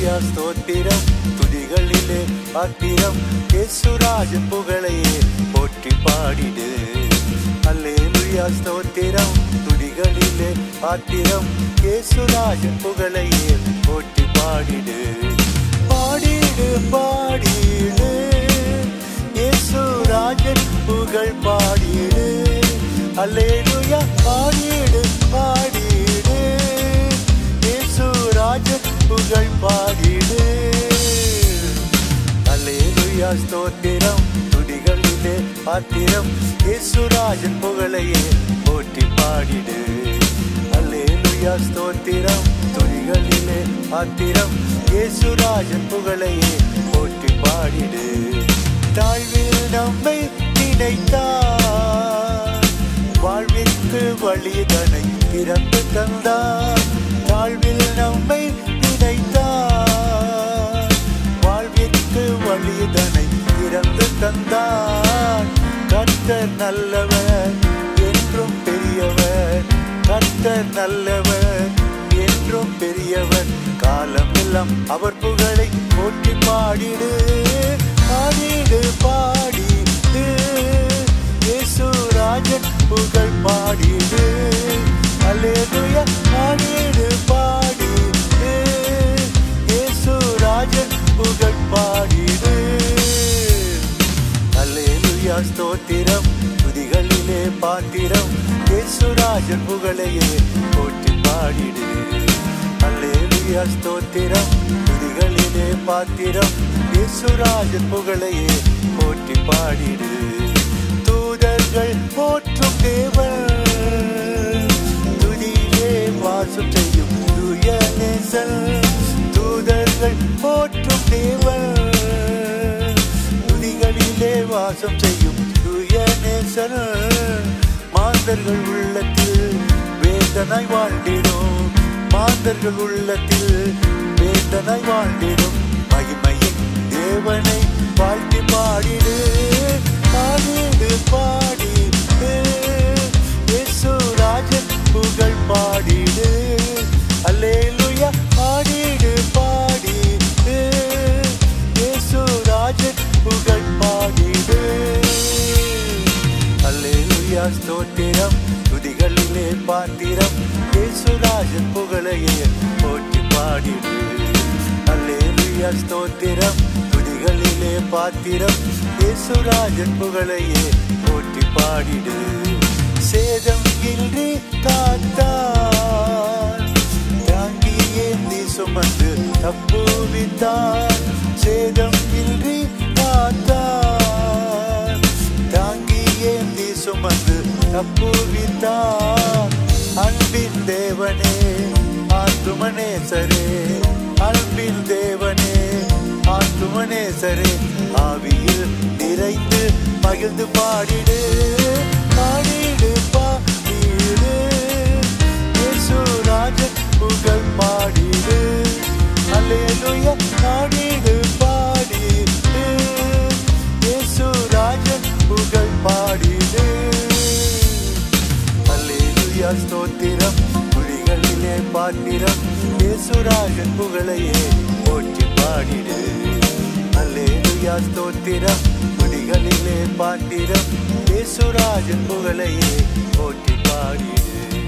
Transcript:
அல்லேலுயா ஸ்தோத்திரம் துதிகளிலே பாத்திரம் இயேசுராஜன் புகழையே போற்றி பாடிடு அல்லேலுயா ஸ்தோத்திரம் துதிகளிலே பாத்திரம் இயேசுராஜன் புகழையே போற்றி பாடிடு பாடிடு பாடிடு இயேசுராஜன் புகழ் பாடிடு அல்லேலுயா பாடிடு பாடிடு இயேசுராஜன் புகழ் பாடிடு அல்லேலுயா ஸ்தோத்திரம் துதிகளிலே பாத்திரம் இயேசுராஜன் புகழையே போற்றி பாடிடு அல்லேலுயா ஸ்தோத்திரம் துதிகளிலே பாத்திரம் இயேசுராஜன் புகழையே போற்றி பாடிடு தாழ்வில் நம்மை நினைத்தார் வாழ்விற்கு வழிதனை திறந்து தந்தார் தாழ்வில் நம்மை நினைத்தார் வாழ்விற்கு வழிதனை திறந்து தந்தார் கர்த்தர் நல்லவர் என்றும் பெரியவர் கர்த்தர் நல்லவர் என்றும் பெரியவர் காலம் எல்லாம் அவர் புகழை போற்றி பாடிடு பாடிடு பாடிடு இயேசுராஜன் புகழ் பாடிடு அல்லேலூயா பாடிடு பாடிடு இயேசுராஜன் புகழ் பாடிடு அல்லேலூயா ஸ்தோத்திரம் துதிகளிலே பாத்திரம் இயேசுராஜன் புகழையே போற்றி பாடிடு அல்லேலூயா ஸ்தோத்திரம் துதிகளிலே பாத்திரம் இயேசுராஜன் புகழையே போற்றி பாடிடு தூதர்கள் போற்றும் தேவன் துதியிலே வாசம் செய்யும் தூய நேசன் தூதர்கள் போற்றும் தேவன் துதிகளிலே வாசம் செய்யும் தூய நேசன் மாந்தர்கள் உள்ளத்தில் வேதனாய் வாழ்ந்திடும் மாந்தர்கள் உள்ளத்தில் வேதனாய் வாழ்ந்திடும் மகிமையின் தேவனை வாழ்த்தி பாடிடு பாடிடு பாடிடு இயேசுராஜன் புகழ் பாடிடு அல்லேலூயா பாடிடு பாடிடு இயேசுராஜன் புகழ் பாடிடு அல்லேலூயா ஸ்தோத்திரம் துதிகளிலே பாத்திரம் இயேசுராஜன் புகழையே போற்றி பாடிடு அல்லேலூயா ஸ்தோத்திரம் துதிகளிலே பாத்திரம் இயேசுராஜன் புகழையே போற்றி பாடிடு சேதம் இன்றி காத்தார் தாங்கி ஏந்தி சுமந்து தப்புவித்தார் சேதம் இன்றி காத்தார் தாங்கி ஏந்தி சுமந்து தப்புவித்தார் அன்பின் தேவனே ஆத்துமனேசரே அன்பின் தேவனே ஆத்துமனேசரே ஆவியில் நிறைந்து மகிழ்ந்து பாடிடு பாடிடு பாடிடு இயேசுராஜன் புகழ் பாடிடு அல்லேலூயா பாடிடு பாடிடு இயேசுராஜன் புகழ் பாடிடு அல்லேலூயா ஸ்தோத்திரம் துதிகளிலே பாத்திரம் இயேசுராஜன் புகழையே போற்றி பாடிடு அல்லேலூயா ஸ்தோத்திரம் துதிகளிலே பாத்திரம் இயேசுராஜன் புகழையே போற்றி பாடிடு